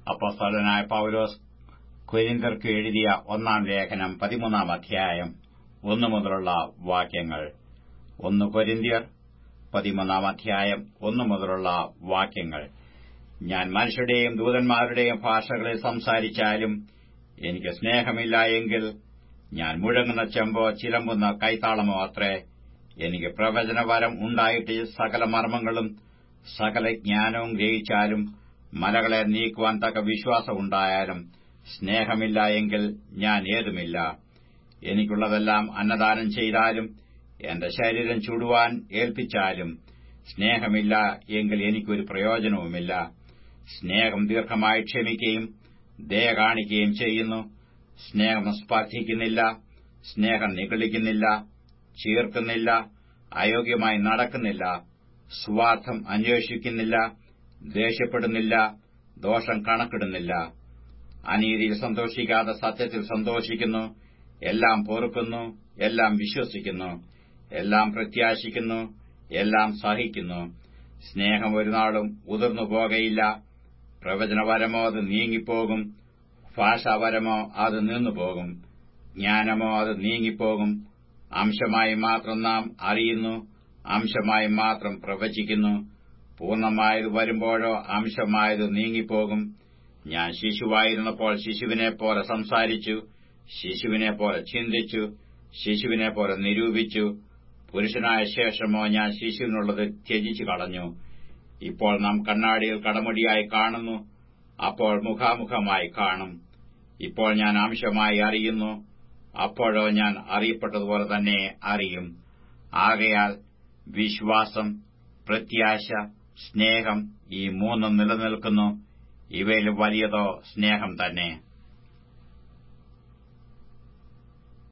അപ്പോസ്തലനായ പൌലോസ് കൊരിന്തർക്ക് എഴുതിയ ഒന്നാം ലേഖനം പതിമൂന്നാം അധ്യായം ഒന്നു മുതലുള്ള വാക്യങ്ങൾ ഒന്ന് കൊരിന്ത്യർ പതിമൂന്നാം അധ്യായം ഒന്നു മുതലുള്ള വാക്യങ്ങൾ ഞാൻ മനുഷ്യരുടെയും ദൂതന്മാരുടെയും ഭാഷകളിൽ സംസാരിച്ചാലും എനിക്ക് സ്നേഹമില്ല എങ്കിൽ ഞാൻ മുഴങ്ങുന്ന ചെമ്പോ ചിലമ്പുന്ന കൈത്താളമോ അത്രേ എനിക്ക് പ്രവചനവരം ഉണ്ടായിട്ട് സകല മർമ്മങ്ങളും സകല ജ്ഞാനവും ഗ്രഹിച്ചാലും മലകളെ നീക്കുവാൻ തക്ക വിശ്വാസം ഉണ്ടായാലും സ്നേഹമില്ല എങ്കിൽ ഞാൻ ഏതുമില്ല എനിക്കുള്ളതെല്ലാം അന്നദാനം ചെയ്താലും എന്റെ ശരീരം ചുടുവാൻ ഏൽപ്പിച്ചാലും സ്നേഹമില്ല എങ്കിൽ എനിക്കൊരു പ്രയോജനവുമില്ല സ്നേഹം ദീർഘമായി ക്ഷമിക്കുകയും ദയ കാണിക്കുകയും ചെയ്യുന്നു സ്നേഹം സ്പർശിക്കുന്നില്ല സ്നേഹം നിഗളിക്കുന്നില്ല ചീർക്കുന്നില്ല അയോഗ്യമായി നടക്കുന്നില്ല സ്വാർത്ഥം അന്വേഷിക്കുന്നില്ല ദേഷ്യപ്പെടുന്നില്ല ദോഷം കണക്കിടുന്നില്ല അനീതിയിൽ സന്തോഷിക്കാതെ സത്യത്തിൽ സന്തോഷിക്കുന്നു എല്ലാം പൊറുക്കുന്നു എല്ലാം വിശ്വസിക്കുന്നു എല്ലാം പ്രത്യാശിക്കുന്നു എല്ലാം സഹിക്കുന്നു സ്നേഹം ഒരു നാളും ഉതിർന്നു പോകയില്ല പ്രവചനവരമോ അത് നീങ്ങിപ്പോകും ഭാഷാവരമോ അത് നിന്നുപോകും ജ്ഞാനമോ അത് നീങ്ങിപ്പോകും അംശമായി മാത്രം നാം അറിയുന്നു അംശമായി മാത്രം പ്രവചിക്കുന്നു പൂർണ്ണമായത് വരുമ്പോഴോ അംശമായത് നീങ്ങിപ്പോകും ഞാൻ ശിശുവായിരുന്നപ്പോൾ ശിശുവിനെ പോലെ സംസാരിച്ചു ശിശുവിനെ പോലെ ചിന്തിച്ചു ശിശുവിനെ പോലെ നിരൂപിച്ചു പുരുഷനായ ശേഷമോ ഞാൻ ശിശുവിനുള്ളത് ത്യജിച്ചു കളഞ്ഞു ഇപ്പോൾ നാം കണ്ണാടിയിൽ കടമുടിയായി കാണുന്നു അപ്പോൾ മുഖാമുഖമായി കാണും ഇപ്പോൾ ഞാൻ അംശമായി അറിയുന്നു അപ്പോഴോ ഞാൻ അറിയപ്പെട്ടതുപോലെ തന്നെ അറിയും ആകയാൽ വിശ്വാസം പ്രത്യാശ സ്നേഹം ഈ മൂന്നും നിലനിൽക്കുന്നു ഇവയിൽ വലിയതോ സ്നേഹം തന്നെ